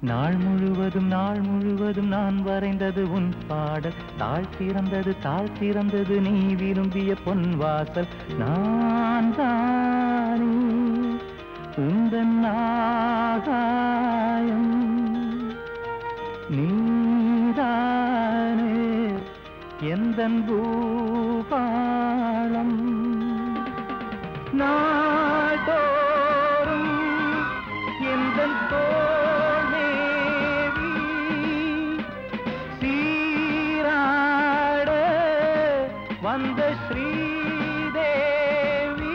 நாள் முழுவதும் நாள் முழுவதும் நான் வரைந்தது உன் பாடல் தாழ் சிறந்தது தாழ் சிறந்தது நீ விரும்பிய பொன் வாசல் நான் தானே உந்தன் ஆகாயம் நீதானே எந்தன் பூபாளம் நாடோறும் எந்தன் தோல்மேவி சீராட வந்த ஸ்ரீதேவி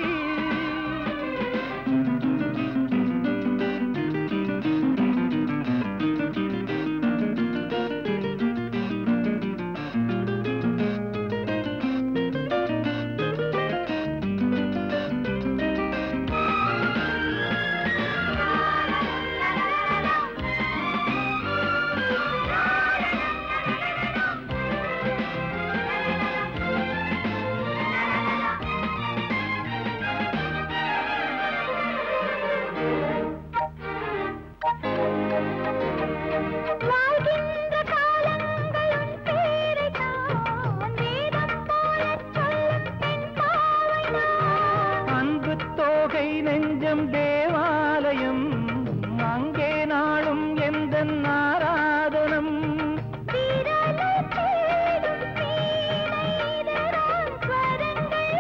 வாழ்கின்ற காலங்களும் பேரைத்தான் வேதம் போலச் சொல்லும் பெண் பாவைதான். அன்பு தோகை நெஞ்சம் தேவாலயம் அங்கே நாளும் எந்த ஆராதனம் விரலை தேடும் வீணையிலதான் ஸ்வரங்கள்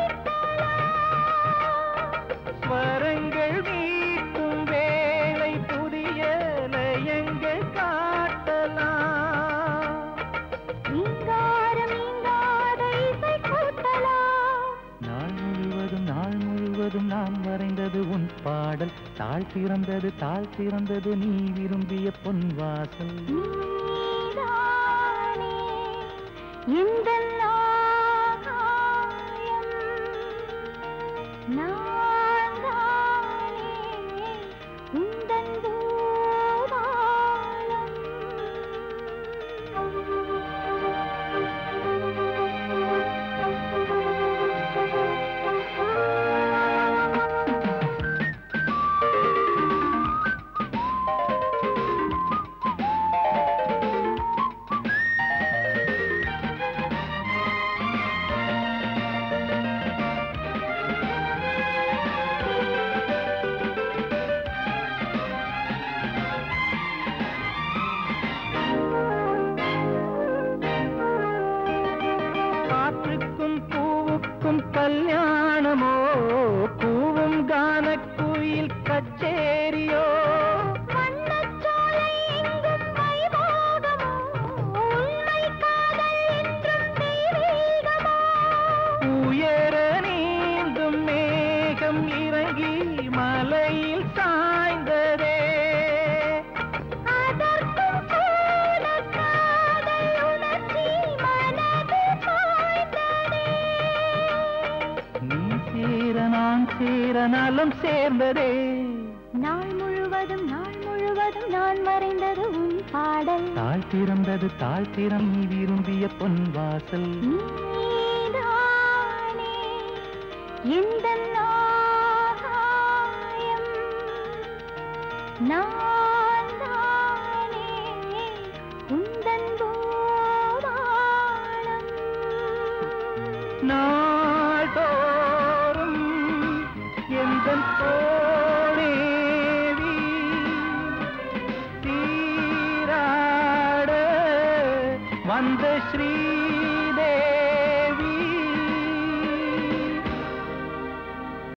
மீட்டலாம். ஸ்வரங்கள் மீட்டும் வேளை புதிய லயங்கள் காட்டலாம் நீங்காரம் நீங்காத இசை கூட்டலாம். நாள் முழுவதும் நாள் முழுவதும் நான் வரைந்தது உன் பாடல் தாழ் சிறந்தது தாழ் சிறந்தது நீ விரும்பிய பொன் வாசல் நீதானே எந்தன் ஆகாயம். நான்தானே உந்தன் பூபாலம். காற்றுக்கும் பூவுக்கும் கல்யாணமோ பூவும் கானக்குயில் கச்சேரியோ வண்ணச்சோலை எங்கும் வைபோகமோ, உண்மை காதல் என்றும் தெய்வீகமோ. உயர நீந்தும் மேகம் இறங்கி மலையில் சாய்ந்ததே அதற்கும் கூட காதல் உணர்ச்சி மனது பாய்ந்ததே. நீ சேர நான் சேர நலம் சேர்ந்ததே நாள் முழுவதும் நாள் முழுவதும் நான் வரைந்தது உன் பாடல் தாழ் திறந்தது தாழ் திறம் நீ விரும்பிய பொன் வாசல் நீதானே எந்தன் ஆகாயம். நான்தானே உந்தன் பூபாலம். நாடோறும் எந்தன் தோழேவி சீராட வந்த ஸ்ரீ